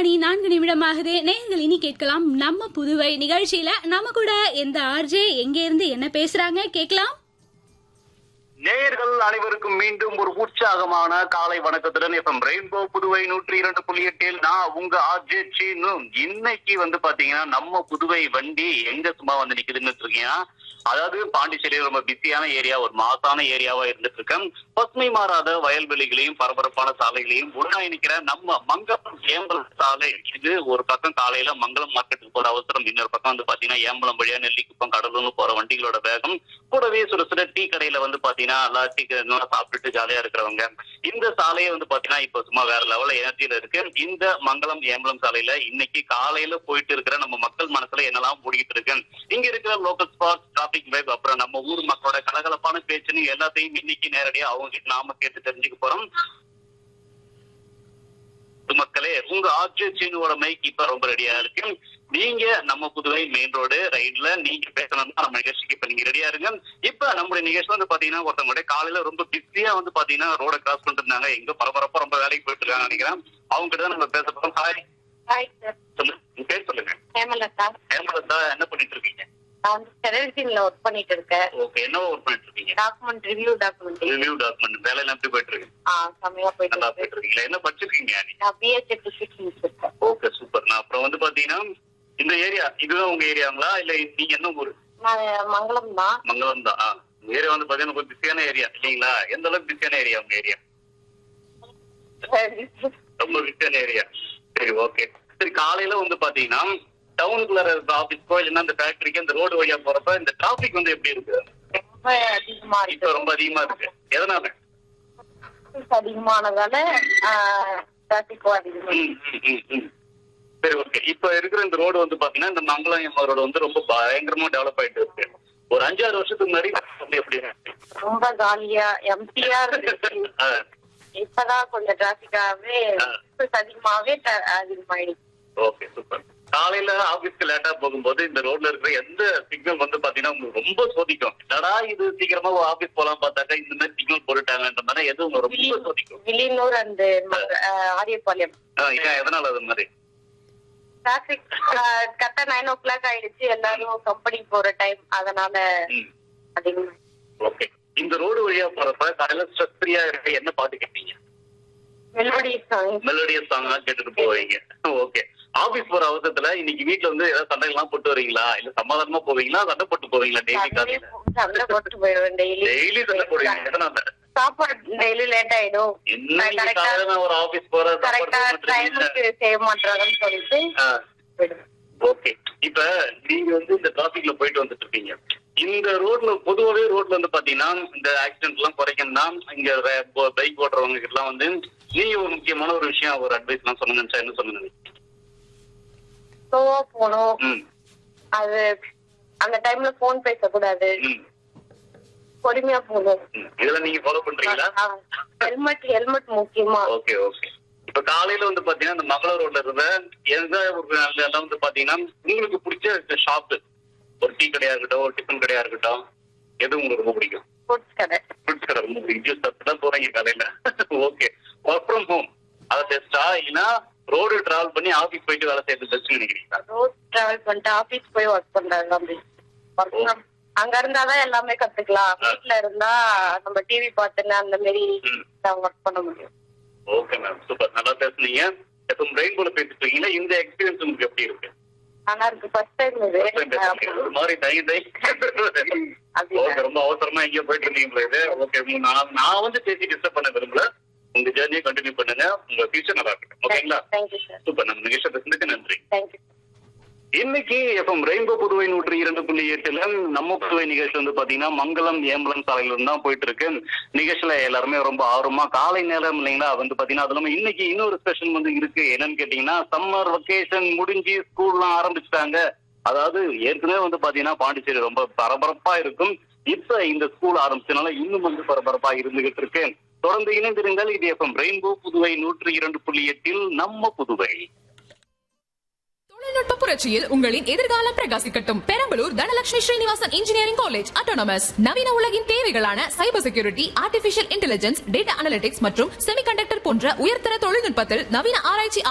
மணி நான்கு நிமிடமாகுது நேயர்கள் இனி கேட்கலாம் நம்ம புதுவை நிகழ்ச்சியில நம்ம கூட எந்த ஆர்ஜே எங்க இருந்து என்ன பேசுறாங்க கேட்கலாம் நேயர்கள் அனைவருக்கும் மீண்டும் ஒரு உற்சாகமான காலை வணக்கத்துடன் எஃப்எம் ரெயின்போ புதுவை நூற்றி இரண்டு புள்ளி எட்டில் நான் உங்க ஆர்ஜே சீனு இன்னைக்கு வந்து பாத்தீங்கன்னா நம்ம புதுவை வண்டி எங்க சும்மா வந்து நிக்குதுன்னு இருக்கீங்கன்னா அதாவது பாண்டிச்சேரி ரொம்ப பிஸியான ஏரியா ஒரு மாசான ஏரியாவா இருந்துட்டு இருக்கேன் பசுமை மாறாத வயல்வெளிகளையும் பரபரப்பான சாலைகளையும் உடனாய் நிக்கிற நம்ம மங்கலம் ஏம்பலம் சாலை இது ஒரு பக்கம் காலையில மங்கலம் மார்க்கெட்டுக்கு போற அவசரம் இன்னொரு பக்கம் வந்து பாத்தீங்கன்னா ஏம்பலம் வழியா நெல்லிக்குப்பம் கடலூர்னு போற வண்டிகளோட வேகம் கூடவே சுட சுட டீ கடையில வந்து பாத்தீங்கன்னா எல்லா டீ கடையில சாப்பிட்டுட்டு ஜாலியா இருக்கிறவங்க இந்த சாலையை வந்து பாத்தீங்கன்னா இப்ப சும்மா வேற லெவல்ல எனர்ஜியில இருக்கு இந்த மங்கலம் ஏம்பலம் சாலையில இன்னைக்கு காலையில போயிட்டு இருக்கிற நம்ம மக்கள் மனசுல என்னெல்லாம் ஓடிக்கிட்டு இருக்கு இங்க இருக்கிற லோக்கல் ஸ்பாட் டிராபிக் வைப் அப்புறம் நம்ம ஊர் மக்களோட கலகலப்பான பேச்சுன்னு எல்லாத்தையும் இன்னைக்கு நேரடியா அவங்க கிட்ட நாம கேட்டு தெரிஞ்சுக்க போறோம் மக்களே உங்க ஆர்ஜே சீனுவோட மைக் இப்ப ரொம்ப ரெடியா இருக்கு நீங்க நம்ம புதுவை மெயின் ரோடு ரைட்ல நீங்க பேசணும்னா நம்ம நிகழ்ச்சிக்கு இப்ப நீங்க ரெடியா இருங்க இப்ப நம்மளுடைய நிகழ்ச்சி வந்து பாத்தீங்கன்னா ஒருத்தவங்க காலையில ரொம்ப பிஸியா வந்து பாத்தீங்கன்னா ரோட கிராஸ் பண்ணிட்டு இருந்தாங்க எங்க பரபரப்பா ரொம்ப வேலைக்கு போயிட்டு இருக்காங்க நினைக்கிறேன் அவங்க கிட்ட தான் நம்ம பேச போறோம் ஹாய் ஹாய் சார் சொல்லுங்க உங்க பேர் சொல்லுங்க ஹேமலதா ஹேமலதா என்ன பண்ணிட்டு இருக்கீங்க நான் வந்து டெலிவிஷன்ல ஒர்க் பண்ணிட்டு இருக்கேன் ஓகே என்ன ஒர்க் பண்ணிட்டு இருக்கீங்க document review document review document வேலையெல்லாம் எப்படி போயிட்டு இருக்கு ஆ செம்மையா போயிட்டு நல்லா இருக்கு போயிட்டு இருக்கீங்களா என்ன படிச்சிருக்கீங்க நீங்க நான் பிஎஸ்சி பிசிக்ஸ் முடிச்சிருக்கேன் ஓகே சூப்பர் நான் அப்புறம் வந்து பாத்தீங்கன்னா இந்த ஏரியா இதுதான் உங்க ஏரியாங்களா இல்ல நீங்க என்ன ஊரு நான் மங்களம் தான் மங்களம் தான் உங்க ஏரியா வந்து பாத்தீங்கன்னா ரொம்ப பிஸியான ஏரியா இல்லீங்களா எந்த அளவுக்கு பிஸியான ஏரியா உங்க ஏரியா ரொம்ப பிஸியான ஏரியா சரி ஓகே சரி காலையில வந்து பாத்தீங்கன்னா டவுனுக்குள்ள இருக்க ஆபீஸ்க்கோ இல்லைன்னா இந்த ஃபேக்டரிக்கு அந்த ரோடு வழியா போறப்ப இந்த டிராபிக் வந்து எப்படி இருக்கு ரொம்ப அதிகமா இப்ப இருக்கு ரொம்ப அதிகமா இருக்கு எதனால அதிகமானதால டிராபிக்கும் அதிகமா ம், ம், ம், ம். சரி ஓகே இப்ப இருக்கிற இந்த ரோடு வந்து பாத்தீங்கன்னா இந்த மங்களம் எம் ரோடு வந்து ரொம்ப பயங்கரமா டெவலப் ஆயிட்டு இருக்கு ஒரு அஞ்சாறு வருஷத்துக்கு முன்னாடி அப்படி எப்படி ரொம்ப காலியா எம்டியா இருந்துச்சு ஆ, இப்பதான் கொஞ்சம் டிராபிக்காவே அதிகமாவே tra- அதிகமாயிடுச்சு ஓகே சூப்பர் காலையில ஆபீஸ்க்கு லேட்டா போகும்போது இந்த ரோட்ல இருக்கிற எந்த சிக்னல் வந்து பாத்தீங்கன்னா உங்களுக்கு ரொம்ப சோதிக்கும் என்னடா இது சீக்கிரமா ஆபீஸ் போலாம் பார்த்தாக்கா இந்த மாதிரி சிக்னல் போட்டுட்டாங்கன்ற மாதிரி எது உங்களை ரொம்ப சோதிக்கும் வில்லியனூர் அண்ட் ஆரியபாளையம் ஆ, ஏன் எதனால அது மாதிரி டிராபிக் கரெக்டா நைன் ஓ கிளாக் ஆயிடுச்சு எல்லாரும் கம்பெனி போற டைம் அதனால ம் அதிகமா ஓகே இந்த ரோடு வழியா போறப்ப காலையில ஸ்ட்ரெஸ் ஃப்ரீயா இருக்க என்ன பாட்டு கேட்பீங்க மெலோடி சாங் மெலோடியஸ் சாங்கா கேட்டுட்டு போவீங்க ஓகே ஆபீஸ் போற அவசரத்துல இன்னைக்கு வீட்ல வந்து ஏதாவது சண்டை எல்லாம் போட்டு வரீங்களா இல்ல சமாதானமா போவீங்களா சண்டை போட்டு போவீங்களா டெய்லி காலையில சண்டை போட்டு போயிடுவேன் டெய்லி டெய்லி சண்டை போடுவீங்க எதனால சாப்பாடு டெய்லி லேட் ஆயிடும் என்ன கரெக்டா காலையில நான் ஒரு ஆபீஸ் போற கரெக்டா டைமுக்கு செய்ய மாட்டாங்கன்னு சொல்லிட்டு போயிடுவேன். ஓகே இப்ப நீங்க வந்து இந்த டிராபிக்ல போயிட்டு வந்துட்டு இருக்கீங்க இந்த ரோட்ல பொதுவாவே ரோட்ல வந்து பாத்தீங்கன்னா இந்த ஆக்சிடென்ட் எல்லாம் குறைக்கணும்னா இங்க பைக் ஓட்டுறவங்க கிட்ட எல்லாம் வந்து நீங்க ஒரு முக்கியமான ஒரு விஷயம் ஒரு அட்வைஸ் எல்லாம் சொல்லுங்க நினைச்சா என்ன சொல்லுங்க ஸ்லோவா போகணும் ம் அது அந்த டைம்ல போன் பேசக்கூடாது ம் பொறுமையா போகணும் ம். இதெல்லாம் நீங்க ஃபாலோ பண்றீங்களா ஹெல்மெட் ஹெல்மெட் முக்கியமா ஓகே ஓகே இப்ப காலையில வந்து பாத்தீங்கன்னா இந்த மகள ரோட்ல இருந்த எந்த ஒரு நாள்ல எல்லாம் வந்து பாத்தீங்கன்னா உங்களுக்கு பிடிச்ச ஷாப் ஒரு டீ கடையா இருக்கட்டும் ஒரு டிஃபன் கடையா இருக்கட்டும் எது உங்களுக்கு ரொம்ப பிடிக்கும் ஃப்ரூட்ஸ் கடை ஃப்ரூட்ஸ் கடை ரொம்ப பிடிக்கும் ஜூஸ் சாப்பிட்டு தான் போறீங்க காலையில ஓகே ஒர்க் ஃப்ரம் ஹோம் அதை பெஸ்டா இல்லைன்னா ரோடு டிராவல் பண்ணி ஆபீஸ் போயிட்டு வேலை செய்யறது பெஸ்ட் நினைக்கிறீங்களா ரோட் டிராவல் பண்ணிட்டு ஆபீஸ் போய் ஒர்க் பண்றது அப்படி Work from- அங்க இருந்தாதான் எல்லாமே கத்துக்கலாம் வீட்ல இருந்தா நம்ம டிவி பார்த்துன்னு அந்த மாதிரி ம். ஒர்க் பண்ண முடியும் ஓகே மேம் சூப்பர் நல்லா பேசுனீங்க இப்போ பிரெயின் போல பேசிட்டு இருக்கீங்களா இந்த எக்ஸ்பீரியன்ஸ் உங்களுக்கு எப்படி இருக்கு ஆனா இருக்கு ஃபர்ஸ்ட் டைம் இது ஒரு மாதிரி டை டை அப்படி ஓகே ரொம்ப அவசரமா எங்கேயோ போயிட்டு இருந்தீங்களா இது ஓகே நான் நான் வந்து பேசி டிஸ்டர்ப் பண்ண விரும்பல உங்க ஜேர்னியை கண்டினியூ பண்ணுங்க உங்க ஃபியூச்சர் நல்லா இருக்கு ஓகேங்களா தேங்க்யூ சார் சூப்பர் நம்ம நிகழ்ச்சி பேசுனதுக்கு நன்றி தேங்க்யூ இன்னைக்கு எஃப்எம் ரெயின்போ புதுவை நூற்றி இரண்டு புள்ளி எட்டுல நம்ம புதுவை நிகழ்ச்சி வந்து பாத்தீங்கன்னா மங்களம் ஏம்பலம் சாலையில இருந்து தான் போயிட்டு இருக்கு நிகழ்ச்சியில எல்லாருமே ரொம்ப ஆர்வமா காலை நேரம் இல்லைங்களா வந்து பாத்தீங்கன்னா அது இல்லாம இன்னைக்கு இன்னொரு ஸ்பெஷல் வந்து இருக்கு என்னன்னு கேட்டீங்கன்னா சம்மர் வெக்கேஷன் முடிஞ்சு ஸ்கூல்லாம் ஆரம்பிச்சிட்டாங்க அதாவது ஏற்கனவே வந்து பாத்தீங்கன்னா பாண்டிச்சேரி ரொம்ப பரபரப்பா இருக்கும் இப்ப இந்த ஸ்கூல் ஆரம்பிச்சனால இன்னும் வந்து பரபரப்பா இருந்துகிட்டு இருக்கு தொடர்ந்து இணைந்திருங்கள் இது எஃப்எம் ரெயின்போ புதுவை நூற்றி இரண்டு புள்ளி எட்டில் நம்ம புதுவை தொழில்நுட்ப புரட்சியில் உங்களின் எதிர்காலம் பிரகாசிக்கட்டும் Perambalur Dhanalakshmi Srinivasan engineering college autonomous நவீன உலகின் தேவைகளான cyber security artificial intelligence data analytics மற்றும் செமிகண்டக்டர் போன்ற உயர்தர தொழில்நுட்பத்தில் நவீன ஆராய்ச்சி